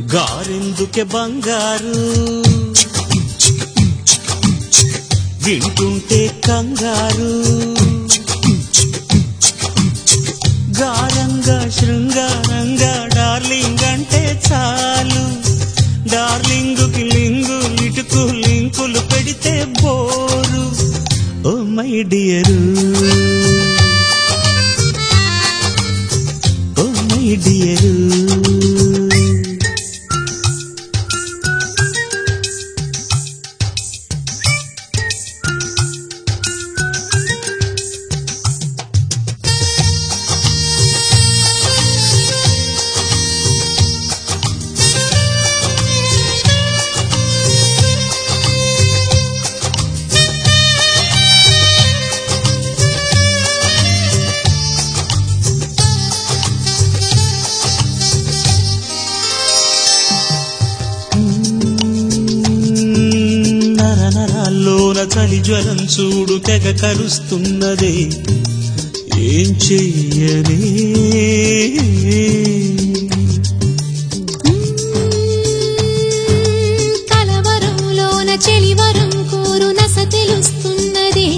గారెందుకే బంగారు వింటుంటే కంగారు గారంగా శృంగారంగా డార్లింగ్ అంటే చాలు డార్లింగుకి లింగు ఇటుకు లింకులు పెడితే bore oh my dear oh my dear నర నరాల్లోన చలి జ్వరం చూడు తెగ కరుస్తున్నదే ఏం చెయ్యనే కలవరంలోన చెలివరం కోరు నస తెలుస్తున్నదే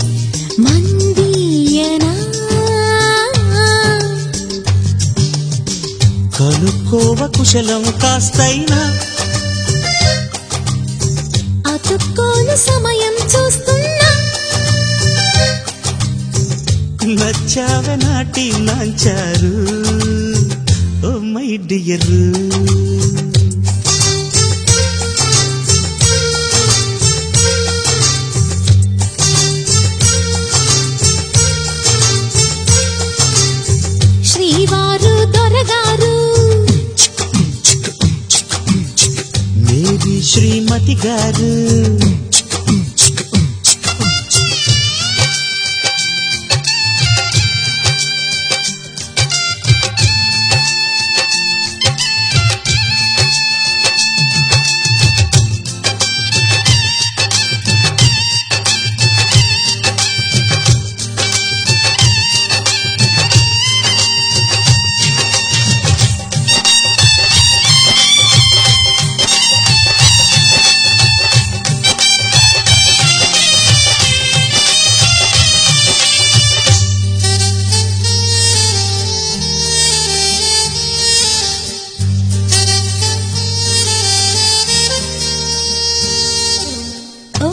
మందీయనా కనుక్కోవ కుశలం కాస్తైనా అతుక్కోను సమయం చూస్తున్నా నచ్చావ నాటి నాంచారు ఓ మై డియర్ శ్రీవారు దొరగారు మేరీ శ్రీమతి గారు ఓ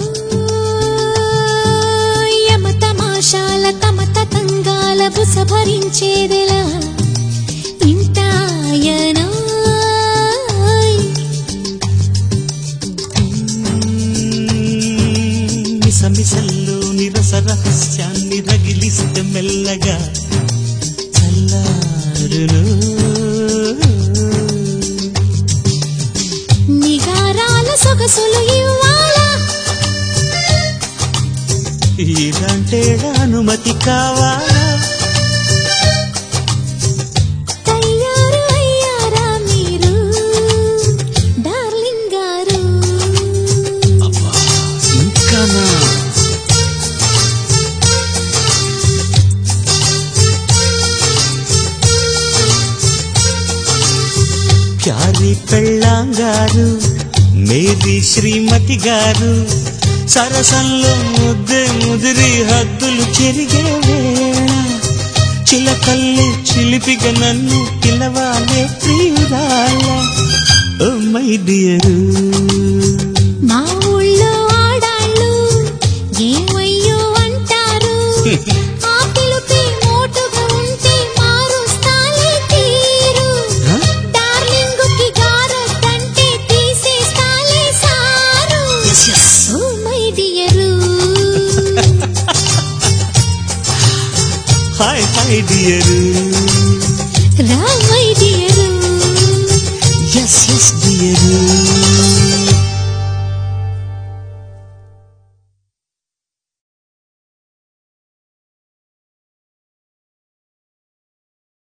యమ తమాషాల తమ తతంగాల బుస భరించేదెలా ఇంటాయనా మిసమిసల్లో నిరస రహస్యాన్ని రగిలిస్తే మెల్లగా చల్లారును నిగారాల సొగసులు ఇవ్వాలా ఇదంటే అనుమతి కావాలా తయారు అయ్యారా మీరు డార్లింగ్ గారు ఇంకానా ప్యారి పెళ్ళాంగారు మేరీ శ్రీమతి గారు సరసంలో ముద్దే ముదిరి హద్దులు చెరిగే వేళ చిలకల్లి చిలిపిగా నన్ను పిలవాలే ప్రియురాల ఓ మై డియరు మా ఊళ్ళో ఆడాళ్ళు ఏమయ్యో అంటారు ఆ పిలుపే మోటుగా ఉంటే మారుస్తాలే తీరు డార్లింగుకి గారొద్దంటే తీసేస్తాలే sir oh my dear hi hi dear రా my dear yes yes dear